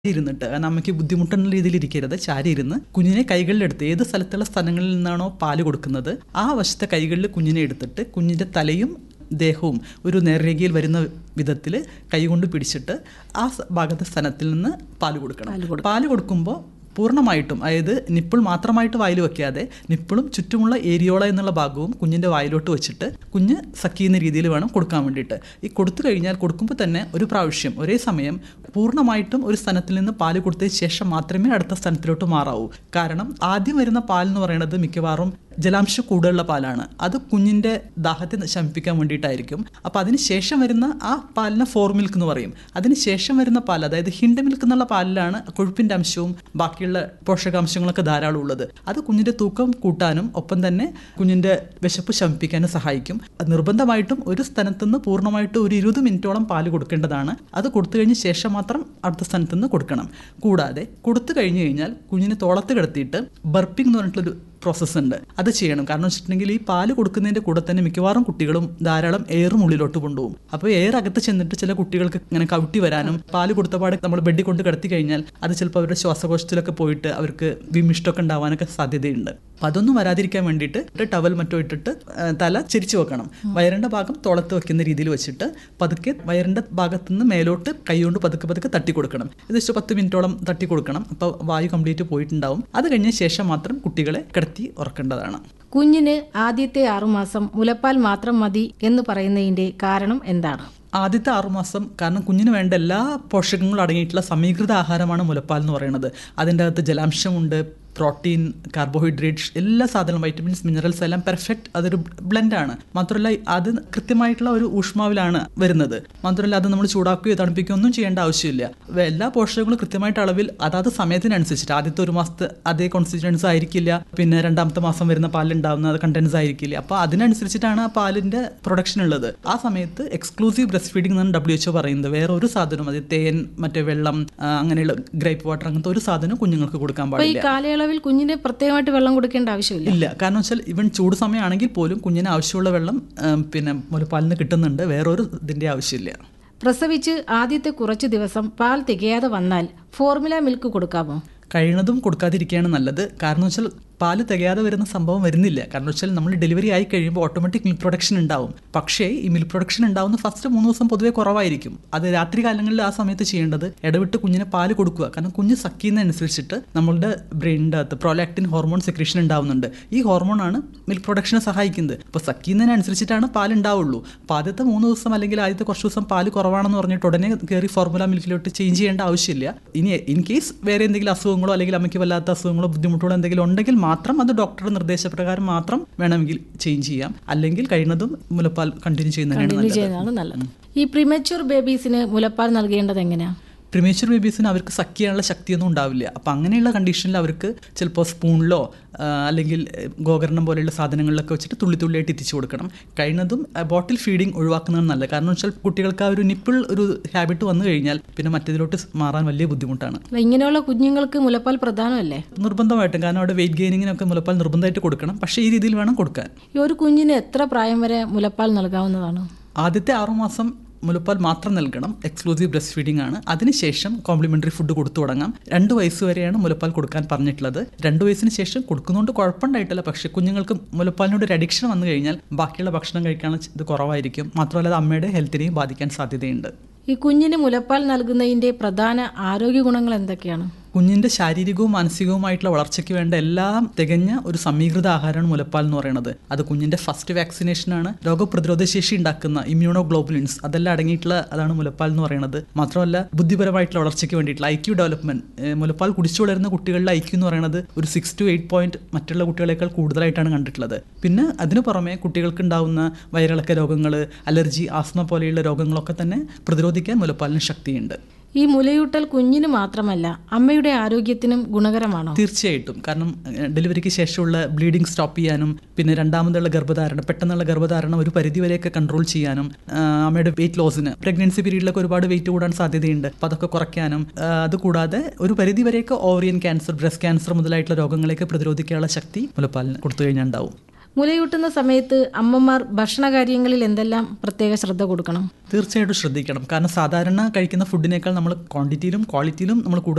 ഇരുന്നിട്ട് കാരണം അമ്മയ്ക്ക് ബുദ്ധിമുട്ടുള്ള രീതിയിൽ ഇരിക്കരുത് ചാരി ഇരുന്ന് കുഞ്ഞിനെ കൈകളിലെടുത്ത് ഏത് സ്ഥലത്തുള്ള സ്ഥലങ്ങളിൽ നിന്നാണോ പാല് കൊടുക്കുന്നത് ആ വശത്തെ കൈകളിൽ കുഞ്ഞിനെ എടുത്തിട്ട് കുഞ്ഞിൻ്റെ തലയും ദേഹവും ഒരു നേർരേഖയിൽ വരുന്ന വിധത്തിൽ കൈകൊണ്ട് പിടിച്ചിട്ട് ആ സ- ഭാഗത്തെ സ്ഥലത്തിൽ നിന്ന് പാല് കൊടുക്കണം പാല് കൊടുക്കുമ്പോൾ പൂർണ്ണമായിട്ടും അതായത് നിപ്പിൾ മാത്രമായിട്ട് വായിൽ വെക്കാതെ നിപ്പിളും ചുറ്റുമുള്ള ഏരിയോള എന്നുള്ള ഭാഗവും കുഞ്ഞിൻ്റെ വായിലോട്ട് വെച്ചിട്ട് കുഞ്ഞ് സക്കിയുന്ന രീതിയിൽ വേണം കൊടുക്കാൻ വേണ്ടിയിട്ട് ഈ കൊടുത്തു കഴിഞ്ഞാൽ കൊടുക്കുമ്പോൾ തന്നെ ഒരു പ്രാവശ്യം ഒരേ സമയം പൂർണ്ണമായിട്ടും ഒരു സ്ഥലത്തിൽ നിന്ന് പാല് കൊടുത്തതിന് ശേഷം മാത്രമേ അടുത്ത സ്ഥലത്തിലോട്ട് മാറാവൂ കാരണം ആദ്യം വരുന്ന പാൽ എന്ന് പറയുന്നത് മിക്കവാറും ജലാംശം കൂടുതലുള്ള പാലാണ് അത് കുഞ്ഞിൻ്റെ ദാഹത്തെ ശമിപ്പിക്കാൻ വേണ്ടിയിട്ടായിരിക്കും അപ്പോൾ അതിന് ശേഷം വരുന്ന ആ പാലിനെ ഫോർ മിൽക്ക് എന്ന് പറയും അതിന് ശേഷം വരുന്ന പാൽ അതായത് ഹിൻഡ് മിൽക്ക് എന്നുള്ള പാലിലാണ് കൊഴുപ്പിൻ്റെ അംശവും ബാക്കിയുള്ള പോഷകാംശങ്ങളൊക്കെ ധാരാളം ഉള്ളത് അത് കുഞ്ഞിൻ്റെ തൂക്കം കൂട്ടാനും ഒപ്പം തന്നെ കുഞ്ഞിൻ്റെ വിശപ്പ് ശമിപ്പിക്കാനും സഹായിക്കും അത് നിർബന്ധമായിട്ടും ഒരു സ്ഥലത്തുനിന്ന് പൂർണ്ണമായിട്ട് ഒരു ഇരുപത് മിനിറ്റോളം പാല് കൊടുക്കേണ്ടതാണ് അത് കൊടുത്തു കഴിഞ്ഞ ശേഷം മാത്രം അടുത്ത സ്ഥലത്ത് നിന്ന് കൊടുക്കണം കൂടാതെ കൊടുത്തു കഴിഞ്ഞു കഴിഞ്ഞാൽ കുഞ്ഞിനെ തോളത്ത് കിടത്തിയിട്ട് ബർപ്പിംഗ് എന്ന് പറഞ്ഞിട്ടുള്ളൊരു പ്രോസസ്സ് ഉണ്ട് അത് ചെയ്യണം കാരണം വെച്ചിട്ടുണ്ടെങ്കിൽ ഈ പാല് കൊടുക്കുന്നതിൻ്റെ കൂടെ തന്നെ മിക്കവാറും കുട്ടികളും ധാരാളം എയറും ഉള്ളിലോട്ട് കൊണ്ടുപോകും അപ്പോൾ എയർ അകത്ത് ചെന്നിട്ട് ചില കുട്ടികൾക്ക് ഇങ്ങനെ കവിട്ടി വരാനും പാല് കൊടുത്ത പാടെ നമ്മൾ ബെഡിൽ കൊണ്ട് കിടത്തി കഴിഞ്ഞാൽ അത് ചിലപ്പോൾ അവരുടെ ശ്വാസകോശത്തിലൊക്കെ പോയിട്ട് അവർക്ക് വിമിഷ്ടമൊക്കെ ഉണ്ടാവാനൊക്കെ സാധ്യതയുണ്ട് അപ്പം അതൊന്നും വരാതിരിക്കാൻ വേണ്ടിയിട്ട് ടവൽ മറ്റോ ഇട്ടിട്ട് ആ, തല ചിരിച്ചു വെക്കണം വയറിൻ്റെ ഭാഗം തോളത്ത് വെക്കുന്ന രീതിയിൽ വെച്ചിട്ട് പതുക്കെ വയറിൻ്റെ ഭാഗത്തുനിന്ന് മേലോട്ട് കൈകൊണ്ട് പതുക്കെ പതുക്കെ തട്ടി കൊടുക്കണം ഏകദേശം പത്ത് മിനിറ്റോളം തട്ടി കൊടുക്കണം അപ്പോൾ വായു കംപ്ലീറ്റ് പോയിട്ടുണ്ടാവും അത് കഴിഞ്ഞ ശേഷം മാത്രം കുട്ടികളെ കിടത്തി ഉറക്കേണ്ടതാണ് കുഞ്ഞിന് ആദ്യത്തെ ആറുമാസം മുലപ്പാൽ മാത്രം മതി എന്ന് പറയുന്നതിന്റെ കാരണം എന്താണ് ആദ്യത്തെ ആറുമാസം കാരണം കുഞ്ഞിന് വേണ്ട എല്ലാ പോഷകങ്ങളും അടങ്ങിയിട്ടുള്ള സമീകൃത ആഹാരമാണ് മുലപ്പാൽ എന്ന് പറയുന്നത് അതിൻ്റെ അകത്ത് ജലാംശമുണ്ട് പ്രോട്ടീൻ കാർബോഹൈഡ്രേറ്റ്സ് എല്ലാ സാധനവും വൈറ്റമിൻസ് മിനറൽസ് എല്ലാം പെർഫെക്റ്റ് അതൊരു ബ്ലെൻഡാണ് മാത്രമല്ല അത് കൃത്യമായിട്ടുള്ള ഒരു ഊഷ്മാവിലാണ് വരുന്നത് മാത്രമല്ല അത് നമ്മൾ ചൂടാക്കുകയോ തണുപ്പിക്കുകയോ ഒന്നും ചെയ്യേണ്ട ആവശ്യമില്ല വ- എല്ലാ പോഷകങ്ങളും കൃത്യമായിട്ട് അളവിൽ അതാത് സമയത്തിനനുസരിച്ചിട്ട് ആദ്യത്തെ ഒരു മാസത്തെ അതേ കോൺസിസ്റ്റൻസ് ആയിരിക്കില്ല പിന്നെ രണ്ടാമത്തെ മാസം വരുന്ന പാലുണ്ടാവുന്ന കണ്ടൻസ് ആയിരിക്കില്ല അപ്പോൾ അതിനനുസരിച്ചിട്ടാണ് ആ പാലിൻ്റെ പ്രൊഡക്ഷൻ ഉള്ളത് ആ സമയത്ത് എക്സ്ക്ലൂസീവ് ബ്രസ്റ്റ് ഫീഡിംഗ് എന്നാണ് ഡബ്ല്യു എച്ച് പറയുന്നത് വേറെ ഒരു സാധനവും അത് തേൻ മറ്റേ വെള്ളം ആ, അങ്ങനെയുള്ള ഗ്രേപ്പ് വാട്ടർ അങ്ങനത്തെ ഒരു സാധനം കുഞ്ഞുങ്ങൾക്ക് കൊടുക്കാൻ അപ്പൊ ഈ പാടില്ല കാലയളവിൽ കുഞ്ഞിന് പ്രത്യേകമായിട്ട് വെള്ളം കൊടുക്കേണ്ട ആവശ്യമില്ല ഇല്ല കാരണം വെച്ചാൽ ഇവൻ ചൂട് സമയമാണെങ്കിൽ പോലും കുഞ്ഞിന് ആവശ്യമുള്ള വെള്ളം ആ, പിന്നെ മുലപ്പാലിൽ നിന്ന് കിട്ടുന്നുണ്ട് വേറൊരു ഇതിൻ്റെ ആവശ്യമില്ല പ്രസവിച്ച് ആദ്യത്തെ കുറച്ചു ദിവസം പാൽ തികയാതെ വന്നാൽ ഫോർമുല മിൽക്ക് കൊടുക്കാമോ കഴിയുന്നതും കൊടുക്കാതിരിക്കുകയാണ് നല്ലത് കാരണം വെച്ചാൽ പാല് തികയാതെ വരുന്ന സംഭവം വരുന്നില്ല കാരണം വെച്ചാൽ നമ്മൾ ഡെലിവറി ആയി കഴിയുമ്പോൾ ഓട്ടോമാറ്റിക് മിൽക്ക് പ്രൊഡക്ഷൻ ഉണ്ടാവും പക്ഷേ ഈ മിൽക്ക് പ്രൊഡക്ഷൻ ഉണ്ടാവുന്ന ഫസ്റ്റ് മൂന്ന് ദിവസം പൊതുവെ കുറവായിരിക്കും അത് രാത്രി കാലങ്ങളിൽ ആ സമയത്ത് ചെയ്യേണ്ടത് ഇടവിട്ട് കുഞ്ഞിനെ പാല് കൊടുക്കുക കാരണം കുഞ്ഞ് സക്കിയുന്നതനുസരിച്ചിട്ട് നമ്മളുടെ ബ്രെയിനിൻ്റെ അകത്ത് പ്രോലാക്റ്റിൻ ഹോർമോൺ സെക്രീഷൻ ഉണ്ടാവുന്നുണ്ട് ഈ ഹോർമോണാണ് മിൽക്ക് പ്രൊഡക്ഷനെ സഹായിക്കുന്നത് അപ്പോൾ സക്കിയുന്നതിനനുസരിച്ചിട്ടാണ് പാൽ ഉണ്ടാവുള്ളൂ അപ്പോൾ ആദ്യത്തെ മൂന്ന് ദിവസം അല്ലെങ്കിൽ ആദ്യത്തെ കുറച്ച് ദിവസം പാല് കുറവാണെന്ന് പറഞ്ഞിട്ട് ഉടനെ കയറി ഫോർമുല മിൽക്കിലോട്ട് ചേഞ്ച് ചെയ്യേണ്ട ആവശ്യമില്ല ഇനി ഇൻ കേസ് വേറെ എന്തെങ്കിലും അസുഖങ്ങളോ അല്ലെങ്കിൽ അമ്മയ്ക്ക് വല്ലാത്ത അസുഖങ്ങളോ ബുദ്ധിമുട്ടുകളോ എന്തെങ്കിലും ഉണ്ടെങ്കിൽ മാത്രം അത് ഡോക്ടറുടെ നിർദ്ദേശപ്രകാരം മാത്രം വേണമെങ്കിൽ ചേഞ്ച് ചെയ്യാം അല്ലെങ്കിൽ കഴിയുന്നതും മുലപ്പാൽ കണ്ടിന്യൂ ചെയ്യുന്നതാണ് കണ്ടിന്യൂ നല്ലത് ചെയ്യുന്നതാണ് നല്ലത് ഈ പ്രിമച്യൂർ ബേബീസിന് മുലപ്പാൽ നൽകേണ്ടത് എങ്ങനെയാ പ്രിമേച്ചർ ബേബീസിന് അവർക്ക് സക്ക് ചെയ്യാനുള്ള ശക്തിയൊന്നും ഉണ്ടാവില്ല അപ്പം അങ്ങനെയുള്ള കണ്ടീഷനിൽ അവർക്ക് ചിലപ്പോൾ സ്പൂണിലോ ആ, അല്ലെങ്കിൽ എ, ഗോകർണം പോലെയുള്ള സാധനങ്ങളിലൊക്കെ വെച്ചിട്ട് തുള്ളി തുള്ളിയായിട്ട് എത്തിച്ചു കൊടുക്കണം കഴിയുന്നതും ബോട്ടിൽ ഫീഡിങ് ഒഴിവാക്കുന്നതാണ് നല്ലത് കാരണം വെച്ചാൽ കുട്ടികൾക്ക് ആ ഒരു നിപ്പിൾ ഒരു ഹാബിറ്റ് വന്നു കഴിഞ്ഞാൽ പിന്നെ മറ്റേതിലോട്ട് മാറാൻ വലിയ ബുദ്ധിമുട്ടാണ് അല്ല, ഇങ്ങനെയുള്ള കുഞ്ഞുങ്ങൾക്ക് മുലപ്പാൽ പ്രധാനമല്ലേ നിർബന്ധമായിട്ടും കാരണം അവിടെ വെയിറ്റ് ഗെയിനിങ്ങിനൊക്കെ മുലപ്പാൽ നിർബന്ധമായിട്ട് കൊടുക്കണം പക്ഷേ ഈ രീതിയിൽ വേണം കൊടുക്കാൻ ഈ ഒരു കുഞ്ഞിന് എത്ര പ്രായം വരെ മുലപ്പാൽ നൽകാവുന്നതാണ് ആദ്യത്തെ ആറുമാസം മുലപ്പാൽ മാത്രം നൽകണം എക്സ്ക്ലൂസീവ് ബ്രസ്റ്റ് ഫീഡിംഗ് ആണ് അതിനുശേഷം കോംപ്ലിമെന്ററി ഫുഡ് കൊടുത്തു തുടങ്ങാം രണ്ട് വയസ്സ് വരെയാണ് മുലപ്പാൽ കൊടുക്കാൻ പറഞ്ഞിട്ടുള്ളത് രണ്ട് വയസ്സിന് ശേഷം കൊടുക്കുന്നതുകൊണ്ട് കുഴപ്പമുണ്ടായിട്ടില്ല പക്ഷേ കുഞ്ഞുങ്ങൾക്ക് മുലപ്പാലിനോട് ഒരു അഡിക്ഷൻ വന്നു കഴിഞ്ഞാൽ ബാക്കിയുള്ള ഭക്ഷണം കഴിക്കാനുള്ള ഇത് കുറവായിരിക്കും മാത്രമല്ല അത് അമ്മയുടെ ഹെൽത്തിനെയും ബാധിക്കാൻ സാധ്യതയുണ്ട് ഈ കുഞ്ഞിന് മുലപ്പാൽ നൽകുന്നതിന്റെ പ്രധാന ആരോഗ്യ ഗുണങ്ങൾ എന്തൊക്കെയാണ് കുഞ്ഞിന്റെ ശാരീരികവും മാനസികവുമായിട്ടുള്ള വളർച്ചയ്ക്ക് വേണ്ട എല്ലാം തികഞ്ഞ ഒരു സമീകൃത ആഹാരമാണ് മുലപ്പാൽ എന്ന് പറയുന്നത് അത് കുഞ്ഞിന്റെ ഫസ്റ്റ് വാക്സിനേഷനാണ് രോഗപ്രതിരോധ ശേഷി ഉണ്ടാക്കുന്ന ഇമ്മ്യൂണോ ഗ്ലോബുലിൻസ് അതെല്ലാം അടങ്ങിയിട്ടുള്ള അതാണ് മുലപ്പാൽ എന്ന് പറയുന്നത് മാത്രമല്ല ബുദ്ധിപരമായിട്ടുള്ള വളർച്ചയ്ക്ക് വേണ്ടിയിട്ടുള്ള ഐ ക്യു ഡെവലപ്മെന്റ് മുലപ്പാൽ കുടിച്ചു വളരുന്ന കുട്ടികളുടെ ഐ ക്യു എന്ന് പറയുന്നത് ഒരു സിക്സ് ടു എയ്റ്റ് പോയിന്റ് മറ്റുള്ള കുട്ടികളെക്കാൾ കൂടുതലായിട്ടാണ് കണ്ടിട്ടുള്ളത് പിന്നെ അതിനു പുറമെ കുട്ടികൾക്ക് ഉണ്ടാവുന്ന വയറിളക്ക രോഗങ്ങൾ അലർജി ആസ്മ പോലെയുള്ള രോഗങ്ങളൊക്കെ തന്നെ പ്രതിരോധിക്കാൻ മുലപ്പാലിന് ശക്തിയുണ്ട് ഈ മുലയൂട്ടൽ കുഞ്ഞിന് മാത്രമല്ല അമ്മയുടെ ആരോഗ്യത്തിനും ഗുണകരമാണോ തീർച്ചയായിട്ടും കാരണം ഏഹ്, ഡെലിവറിക്ക് ശേഷമുള്ള ബ്ലീഡിംഗ് സ്റ്റോപ്പ് ചെയ്യാനും പിന്നെ രണ്ടാമതുള്ള ഗർഭധാരണം പെട്ടെന്നുള്ള ഗർഭധാരണം ഒരു പരിധിവരെയൊക്കെ കൺട്രോൾ ചെയ്യാനും ആഹ്, അമ്മയുടെ വെയിറ്റ് ലോസിന് പ്രഗ്നൻസി പീരീഡിലൊക്കെ ഒരുപാട് വെയിറ്റ് കൂടാൻ സാധ്യതയുണ്ട് അപ്പോൾ അതൊക്കെ കുറയ്ക്കാനും ആഹ്, അതുകൂടാതെ ഒരു പരിധിവരെയൊക്കെ ഓവറിയൻ ക്യാൻസർ ബ്രസ്റ്റ് ക്യാൻസർ മുതലായിട്ടുള്ള രോഗങ്ങളെയൊക്കെ പ്രതിരോധിക്കാനുള്ള ശക്തി മുലപ്പാലിന് കൊടുത്തു കഴിഞ്ഞാൽ ഉണ്ടാവും മുലയൂട്ടുന്ന സമയത്ത് അമ്മമാർ ഭക്ഷണകാര്യങ്ങളിൽ എന്തെല്ലാം പ്രത്യേക ശ്രദ്ധ കൊടുക്കണം തീർച്ചയായിട്ടും ശ്രദ്ധിക്കണം കാരണം സാധാരണ കഴിക്കുന്ന ഫുഡിനേക്കാൾ നമ്മൾ ക്വാണ്ടിറ്റിയിലും ക്വാളിറ്റിയിലും നമ്മൾ കൂടുതൽ